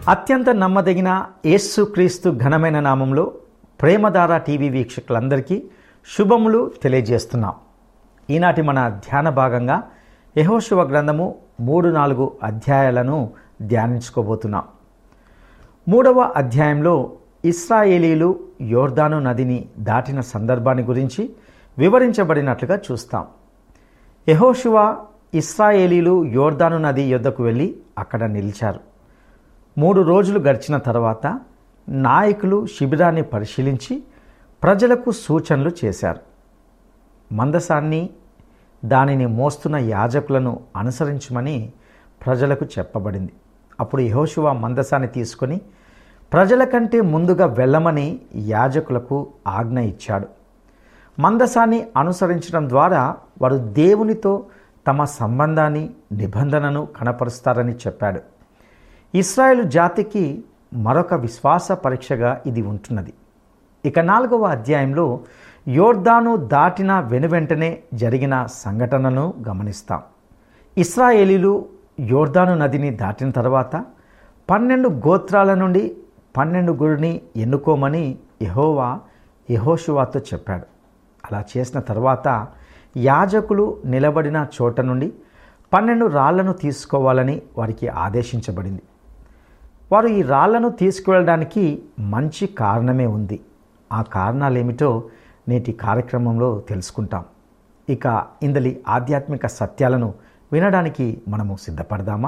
అత్యంత నమ్మదగిన యేసు క్రీస్తు ఘనమైన నామంలో ప్రేమధార టీవీ వీక్షకులందరికీ శుభములు తెలియజేస్తున్నాం ఈనాటి మన ధ్యాన భాగంగా యహోశివ గ్రంథము మూడు నాలుగు అధ్యాయాలను ధ్యానించుకోబోతున్నాం మూడవ అధ్యాయంలో ఇస్రాయేలీలు యోర్దాను నదిని దాటిన సందర్భాన్ని గురించి వివరించబడినట్లుగా చూస్తాం యహోశివ ఇస్రాయేలీలు యోర్దాను నది యొద్దకు వెళ్ళి అక్కడ నిలిచారు మూడు రోజులు గడిచిన తర్వాత నాయకులు శిబిరాన్ని పరిశీలించి ప్రజలకు సూచనలు చేశారు మందసాన్ని దానిని మోస్తున్న యాజకులను అనుసరించమని ప్రజలకు చెప్పబడింది అప్పుడు యహోశివ మందసాన్ని తీసుకొని ప్రజల కంటే ముందుగా వెళ్ళమని యాజకులకు ఆజ్ఞ ఇచ్చాడు మందసాన్ని అనుసరించడం ద్వారా వారు దేవునితో తమ సంబంధాన్ని నిబంధనను కనపరుస్తారని చెప్పాడు ఇస్రాయేల్ జాతికి మరొక విశ్వాస పరీక్షగా ఇది ఉంటున్నది ఇక నాలుగవ అధ్యాయంలో యోర్దాను దాటిన వెనువెంటనే జరిగిన సంఘటనను గమనిస్తాం ఇస్రాయేలీలు యోర్దాను నదిని దాటిన తర్వాత పన్నెండు గోత్రాల నుండి పన్నెండు గురిని ఎన్నుకోమని యహోవా యహోషువాతో చెప్పాడు అలా చేసిన తర్వాత యాజకులు నిలబడిన చోట నుండి పన్నెండు రాళ్లను తీసుకోవాలని వారికి ఆదేశించబడింది వారు ఈ రాళ్లను తీసుకువెళ్ళడానికి మంచి కారణమే ఉంది ఆ కారణాలేమిటో నేటి కార్యక్రమంలో తెలుసుకుంటాం ఇక ఇందలి ఆధ్యాత్మిక సత్యాలను వినడానికి మనము సిద్ధపడదామా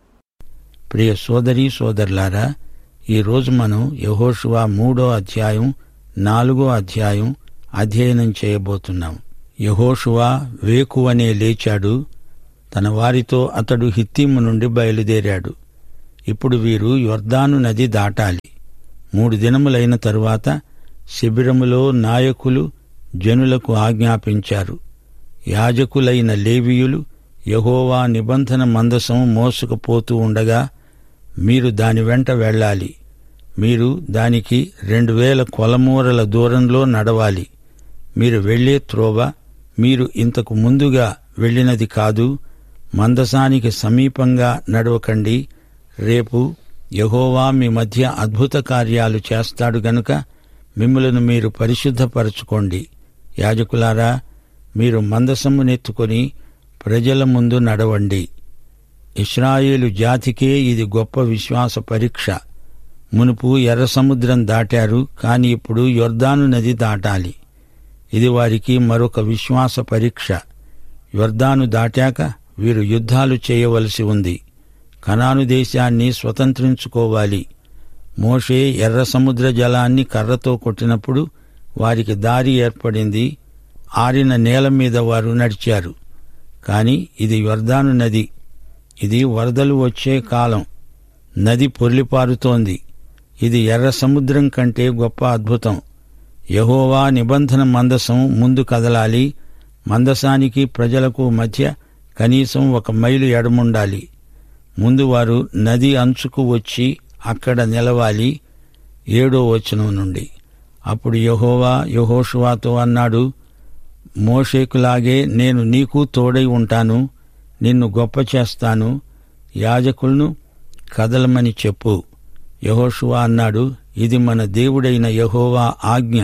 ప్రియ సోదరి సోదరులారా ఈరోజు మనం యహోషువా మూడో అధ్యాయం నాలుగో అధ్యాయం అధ్యయనం చేయబోతున్నాం యహోషువా వేకువనే లేచాడు తన వారితో అతడు హిత్తీము నుండి బయలుదేరాడు ఇప్పుడు వీరు యొర్దాను నది దాటాలి మూడు దినములైన తరువాత శిబిరములో నాయకులు జనులకు ఆజ్ఞాపించారు యాజకులైన లేవీయులు యహోవా నిబంధన మందసం మోసుకుపోతూ ఉండగా మీరు దాని వెంట వెళ్ళాలి మీరు దానికి రెండు వేల కొలమూరల దూరంలో నడవాలి మీరు వెళ్లే త్రోవ మీరు ఇంతకు ముందుగా వెళ్ళినది కాదు మందసానికి సమీపంగా నడవకండి రేపు యహోవా మీ మధ్య అద్భుత కార్యాలు చేస్తాడు గనుక మిమ్మలను మీరు పరిశుద్ధపరచుకోండి యాజకులారా మీరు మందసమునెత్తుకొని ప్రజల ముందు నడవండి ఇస్రాయేలు జాతికే ఇది గొప్ప విశ్వాస పరీక్ష మునుపు ఎర్ర సముద్రం దాటారు కాని ఇప్పుడు యొర్దాను నది దాటాలి ఇది వారికి మరొక విశ్వాస పరీక్ష యొర్దాను దాటాక వీరు యుద్ధాలు చేయవలసి ఉంది కనాను దేశాన్ని స్వతంత్రించుకోవాలి మోషే ఎర్ర సముద్ర జలాన్ని కర్రతో కొట్టినప్పుడు వారికి దారి ఏర్పడింది ఆరిన నేల మీద వారు నడిచారు కాని ఇది యొర్దాను నది ఇది వరదలు వచ్చే కాలం నది పొర్లిపారుతోంది ఇది ఎర్ర సముద్రం కంటే గొప్ప అద్భుతం యహోవా నిబంధన మందసం ముందు కదలాలి మందసానికి ప్రజలకు మధ్య కనీసం ఒక మైలు ఎడముండాలి ముందు వారు నది అంచుకు వచ్చి అక్కడ నిలవాలి ఏడో వచనం నుండి అప్పుడు యహోవా యహోషువాతో అన్నాడు మోషేకులాగే నేను నీకు తోడై ఉంటాను నిన్ను గొప్ప చేస్తాను యాజకులను కదలమని చెప్పు యహోషువా అన్నాడు ఇది మన దేవుడైన యహోవా ఆజ్ఞ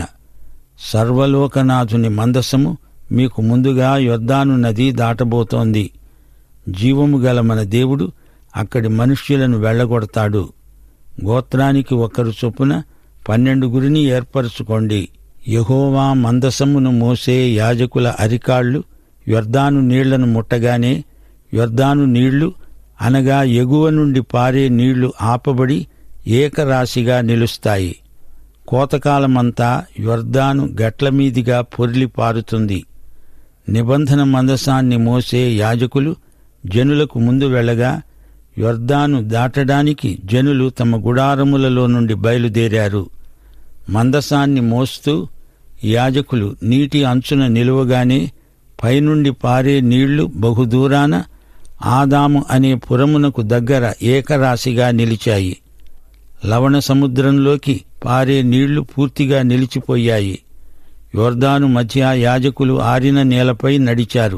సర్వలోకనాథుని మందసము మీకు ముందుగా యొద్దాను నది దాటబోతోంది జీవము గల మన దేవుడు అక్కడి మనుష్యులను వెళ్లగొడతాడు గోత్రానికి ఒకరు చొప్పున పన్నెండు గురిని ఏర్పరచుకోండి యహోవా మందసమును మోసే యాజకుల అరికాళ్లు యొర్దాను నీళ్లను ముట్టగానే యొర్దాను నీళ్లు అనగా ఎగువ నుండి పారే నీళ్లు ఆపబడి ఏకరాశిగా నిలుస్తాయి కోతకాలమంతా యొర్దాను గట్లమీదిగా పొర్లి పారుతుంది నిబంధన మందసాన్ని మోసే యాజకులు జనులకు ముందు వెళ్ళగా యొర్దాను దాటడానికి జనులు తమ గుడారములలో నుండి బయలుదేరారు మందసాన్ని మోస్తూ యాజకులు నీటి అంచున నిలువగానే పైనుండి పారే నీళ్లు బహుదూరాన ఆదాము అనే పురమునకు దగ్గర ఏకరాశిగా నిలిచాయి లవణ సముద్రంలోకి పారే నీళ్లు పూర్తిగా నిలిచిపోయాయి యోర్దాను మధ్య యాజకులు ఆరిన నేలపై నడిచారు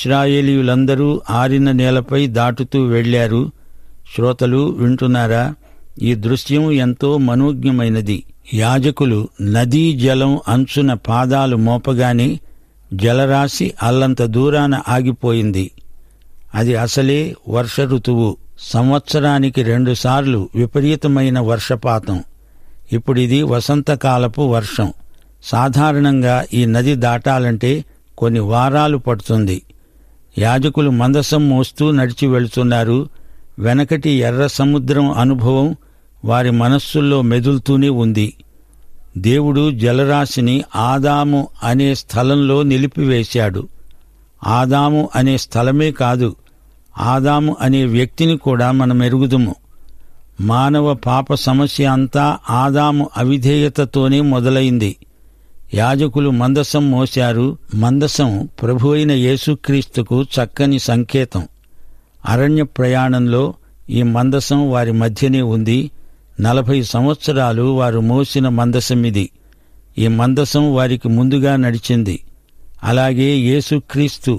ఇస్రాయేలీయులందరూ ఆరిన నేలపై దాటుతూ వెళ్లారు శ్రోతలు వింటున్నారా ఈ దృశ్యం ఎంతో మనోజ్ఞమైనది యాజకులు నదీ జలం అంచున పాదాలు మోపగానే జలరాశి అల్లంత దూరాన ఆగిపోయింది అది అసలే వర్ష ఋతువు సంవత్సరానికి రెండుసార్లు విపరీతమైన వర్షపాతం ఇప్పుడిది వసంతకాలపు వర్షం సాధారణంగా ఈ నది దాటాలంటే కొన్ని వారాలు పడుతుంది యాజకులు మందసం మోస్తూ నడిచి వెళుతున్నారు వెనకటి ఎర్ర సముద్రం అనుభవం వారి మనస్సుల్లో మెదులుతూనే ఉంది దేవుడు జలరాశిని ఆదాము అనే స్థలంలో నిలిపివేశాడు ఆదాము అనే స్థలమే కాదు ఆదాము అనే వ్యక్తిని కూడా మనం ఎరుగుదుము మానవ పాప సమస్య అంతా ఆదాము అవిధేయతతోనే మొదలైంది యాజకులు మందసం మోశారు మందసం ప్రభు అయిన యేసుక్రీస్తుకు చక్కని సంకేతం అరణ్య ప్రయాణంలో ఈ మందసం వారి మధ్యనే ఉంది నలభై సంవత్సరాలు వారు మోసిన మందసం ఇది ఈ మందసం వారికి ముందుగా నడిచింది అలాగే యేసుక్రీస్తు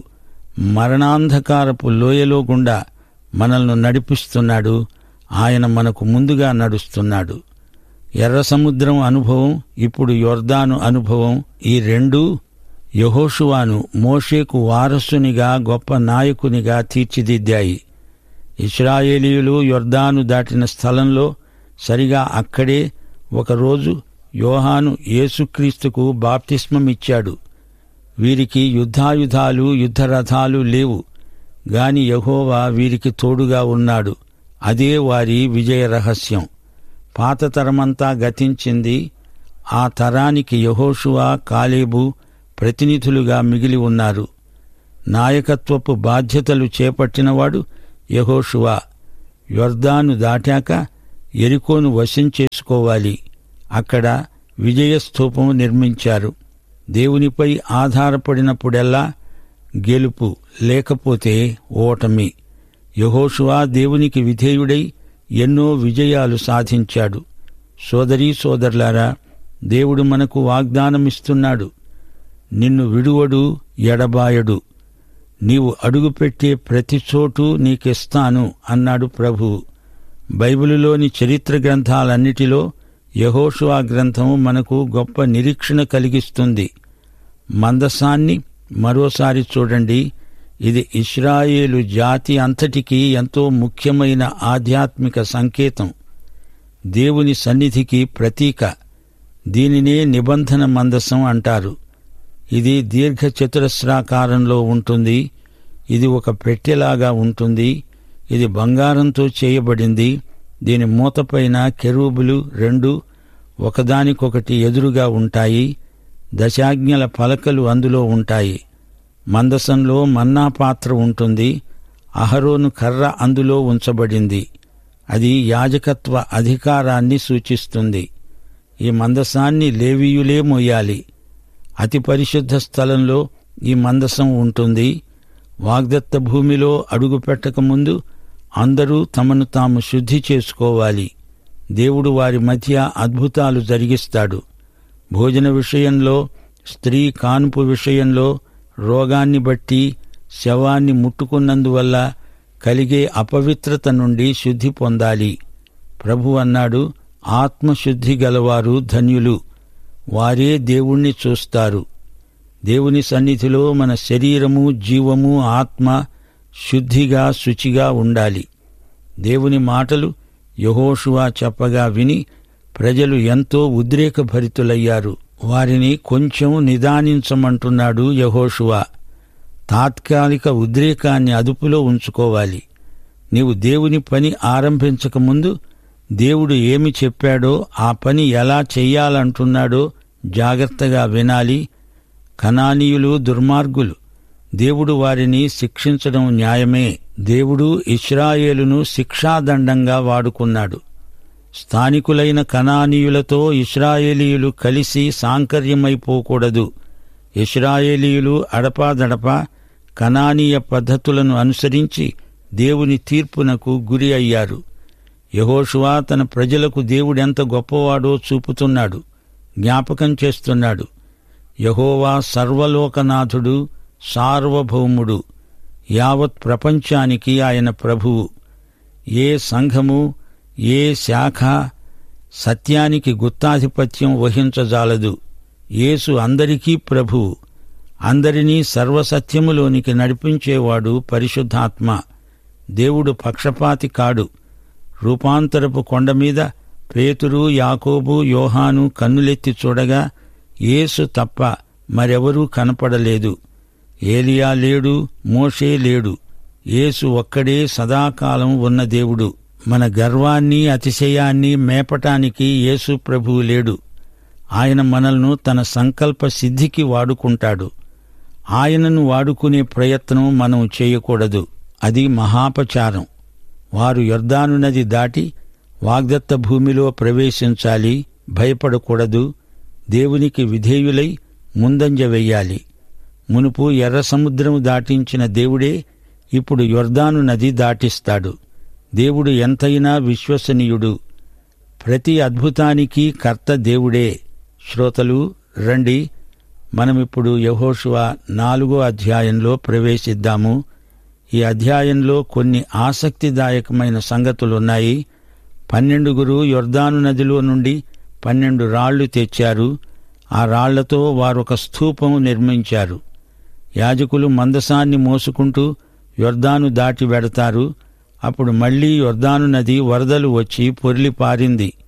మరణాంధకారపు లోయలో గుండా మనల్ని నడిపిస్తున్నాడు ఆయన మనకు ముందుగా నడుస్తున్నాడు ఎర్ర సముద్రం అనుభవం ఇప్పుడు యొర్దాను అనుభవం ఈ రెండూ యహోషువాను మోషేకు వారసునిగా గొప్ప నాయకునిగా తీర్చిదిద్దాయి ఇస్రాయేలీయులు యొర్దాను దాటిన స్థలంలో సరిగా అక్కడే ఒకరోజు యోహాను యేసుక్రీస్తుకు బాప్తిస్మమిచ్చాడు వీరికి యుద్ధాయుధాలు యుద్ధరథాలు లేవు గాని యహోవా వీరికి తోడుగా ఉన్నాడు అదే వారి విజయ రహస్యం పాత తరమంతా గతించింది ఆ తరానికి యహోషువా కాలేబు ప్రతినిధులుగా మిగిలి ఉన్నారు నాయకత్వపు బాధ్యతలు చేపట్టినవాడు యహోషువా యొర్దాను దాటాక ఎరికోను వశం చేసుకోవాలి అక్కడ విజయస్థూపం నిర్మించారు దేవునిపై ఆధారపడినప్పుడెల్లా గెలుపు లేకపోతే ఓటమి యహోషువా దేవునికి విధేయుడై ఎన్నో విజయాలు సాధించాడు సోదరీ సోదరులారా దేవుడు మనకు వాగ్దానమిస్తున్నాడు నిన్ను విడువడు ఎడబాయడు నీవు అడుగుపెట్టే ప్రతి చోటు నీకిస్తాను అన్నాడు ప్రభువు బైబిలులోని చరిత్ర గ్రంథాలన్నిటిలో యహోషువా గ్రంథం మనకు గొప్ప నిరీక్షణ కలిగిస్తుంది మందసాన్ని మరోసారి చూడండి ఇది ఇస్రాయేలు జాతి అంతటికీ ఎంతో ముఖ్యమైన ఆధ్యాత్మిక సంకేతం దేవుని సన్నిధికి ప్రతీక దీనినే నిబంధన మందసం అంటారు ఇది దీర్ఘ చతురస్రాకారంలో ఉంటుంది ఇది ఒక పెట్టెలాగా ఉంటుంది ఇది బంగారంతో చేయబడింది దీని మూతపైన కెరూబులు రెండు ఒకదానికొకటి ఎదురుగా ఉంటాయి దశాజ్ఞల పలకలు అందులో ఉంటాయి మందసంలో మన్నా పాత్ర ఉంటుంది అహరోను కర్ర అందులో ఉంచబడింది అది యాజకత్వ అధికారాన్ని సూచిస్తుంది ఈ మందసాన్ని లేవీయులే మోయాలి అతి పరిశుద్ధ స్థలంలో ఈ మందసం ఉంటుంది వాగ్దత్త భూమిలో అడుగుపెట్టకముందు అందరూ తమను తాము శుద్ధి చేసుకోవాలి దేవుడు వారి మధ్య అద్భుతాలు జరిగిస్తాడు భోజన విషయంలో స్త్రీ కానుపు విషయంలో రోగాన్ని బట్టి శవాన్ని ముట్టుకున్నందువల్ల కలిగే అపవిత్రత నుండి శుద్ధి పొందాలి ప్రభు అన్నాడు ఆత్మశుద్ధి గలవారు ధన్యులు వారే దేవుణ్ణి చూస్తారు దేవుని సన్నిధిలో మన శరీరము జీవము ఆత్మ శుద్ధిగా శుచిగా ఉండాలి దేవుని మాటలు యహోషువా చెప్పగా విని ప్రజలు ఎంతో ఉద్రేకభరితులయ్యారు వారిని కొంచెం నిదానించమంటున్నాడు యహోషువా తాత్కాలిక ఉద్రేకాన్ని అదుపులో ఉంచుకోవాలి నీవు దేవుని పని ఆరంభించకముందు దేవుడు ఏమి చెప్పాడో ఆ పని ఎలా చెయ్యాలంటున్నాడో జాగ్రత్తగా వినాలి కనానీయులు దుర్మార్గులు దేవుడు వారిని శిక్షించడం న్యాయమే దేవుడు ఇస్రాయేలును శిక్షాదండంగా వాడుకున్నాడు స్థానికులైన కనానీయులతో ఇస్రాయేలీయులు కలిసి సాంకర్యమైపోకూడదు ఇస్రాయేలీయులు అడపాదడపా కనానీయ పద్ధతులను అనుసరించి దేవుని తీర్పునకు గురి అయ్యారు యహోషువా తన ప్రజలకు దేవుడెంత గొప్పవాడో చూపుతున్నాడు జ్ఞాపకం చేస్తున్నాడు యహోవా సర్వలోకనాథుడు సార్వభౌముడు యావత్ ప్రపంచానికి ఆయన ప్రభువు ఏ సంఘము ఏ శాఖ సత్యానికి గుత్తాధిపత్యం వహించజాలదు యేసు అందరికీ ప్రభువు అందరినీ సర్వసత్యములోనికి నడిపించేవాడు పరిశుద్ధాత్మ దేవుడు పక్షపాతి కాడు రూపాంతరపు కొండ మీద పేతురు యాకోబు యోహాను కన్నులెత్తి చూడగా యేసు తప్ప మరెవరూ కనపడలేదు ఏలియా లేడు మోషే లేడు యేసు ఒక్కడే సదాకాలం ఉన్న దేవుడు మన గర్వాన్ని అతిశయాన్ని మేపటానికి యేసు ప్రభువు లేడు ఆయన మనల్ని తన సంకల్ప సిద్ధికి వాడుకుంటాడు ఆయనను వాడుకునే ప్రయత్నం మనం చేయకూడదు అది మహాపచారం వారు యొర్దాను నది దాటి వాగ్దత్త భూమిలో ప్రవేశించాలి భయపడకూడదు దేవునికి విధేయులై ముందంజ వెయ్యాలి మునుపు ఎర్ర సముద్రము దాటించిన దేవుడే ఇప్పుడు యొర్దాను నది దాటిస్తాడు దేవుడు ఎంతైనా విశ్వసనీయుడు ప్రతి అద్భుతానికి కర్త దేవుడే శ్రోతలు రండి మనమిప్పుడు యహోషువ నాలుగో అధ్యాయంలో ప్రవేశిద్దాము ఈ అధ్యాయంలో కొన్ని ఆసక్తిదాయకమైన సంగతులున్నాయి పన్నెండుగురు యొర్దాను నదిలో నుండి పన్నెండు రాళ్లు తెచ్చారు ఆ రాళ్లతో వారొక స్థూపం నిర్మించారు యాజకులు మందసాన్ని మోసుకుంటూ యొర్దాను దాటి వెడతారు అప్పుడు మళ్లీ యొర్దాను నది వరదలు వచ్చి పొర్లి పారింది